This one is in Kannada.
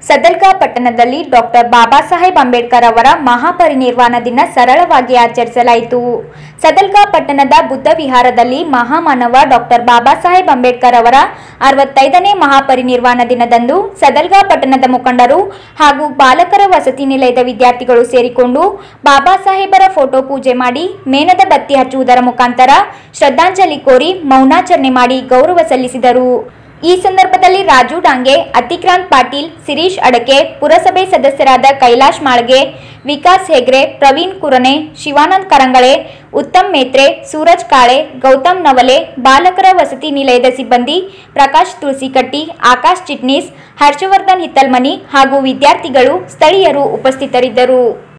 ಸದಲ್ಗಾ ಪಟ್ಟಣದಲ್ಲಿ ಡಾಕ್ಟರ್ ಬಾಬಾ ಸಾಹೇಬ್ ಅಂಬೇಡ್ಕರ್ ಅವರ ಮಹಾಪರಿನಿರ್ವಾಣ ದಿನ ಸರಳವಾಗಿ ಆಚರಿಸಲಾಯಿತು ಸದಲ್ಗಾ ಪಟ್ಟಣದ ಬುದ್ಧ ವಿಹಾರದಲ್ಲಿ ಮಹಾಮಾನವ ಡಾಕ್ಟರ್ ಬಾಬಾ ಸಾಹೇಬ್ ಅಂಬೇಡ್ಕರ್ ಅವರ ಅರವತ್ತೈದನೇ ಮಹಾಪರಿನಿರ್ವಾಣ ದಿನದಂದು ಸದಲ್ಗಾ ಪಟ್ಟಣದ ಮುಖಂಡರು ಹಾಗೂ ಬಾಲಕರ ವಸತಿ ನಿಲಯದ ವಿದ್ಯಾರ್ಥಿಗಳು ಸೇರಿಕೊಂಡು ಬಾಬಾ ಸಾಹೇಬರ ಫೋಟೋ ಪೂಜೆ ಮಾಡಿ ಮೇಣದ ಬತ್ತಿ ಹಚ್ಚುವುದರ ಮುಖಾಂತರ ಶ್ರದ್ಧಾಂಜಲಿ ಕೋರಿ ಮೌನಾಚರಣೆ ಮಾಡಿ ಗೌರವ ಸಲ್ಲಿಸಿದರು ಈ ಸಂದರ್ಭದಲ್ಲಿ ರಾಜು ಡಾಂಗೆ ಅತಿಕ್ರಾಂತ್ ಪಾಟೀಲ್ ಸಿರೀಶ್ ಅಡಕೆ ಪುರಸಭೆ ಸದಸ್ಯರಾದ ಕೈಲಾಶ್ ಮಾಳ್ಗೆ ವಿಕಾಸ್ ಹೆಗ್ರೆ ಪ್ರವೀಣ್ ಕುರನೆ ಶಿವಾನಂದ್ ಕರಂಗಳೆ ಉತ್ತಮ್ ಮೇತ್ರೆ ಸೂರಜ್ ಕಾಳೆ ಗೌತಮ್ ನವಲೆ ಬಾಲಕರ ವಸತಿ ನಿಲಯದ ಸಿಬ್ಬಂದಿ ಪ್ರಕಾಶ್ ತುಳಸಿಕಟ್ಟಿ ಆಕಾಶ್ ಚಿಟ್ನೀಸ್ ಹರ್ಷವರ್ಧನ್ ಹಿತ್ತಲ್ಮನಿ ಹಾಗೂ ವಿದ್ಯಾರ್ಥಿಗಳು ಸ್ಥಳೀಯರು ಉಪಸ್ಥಿತರಿದ್ದರು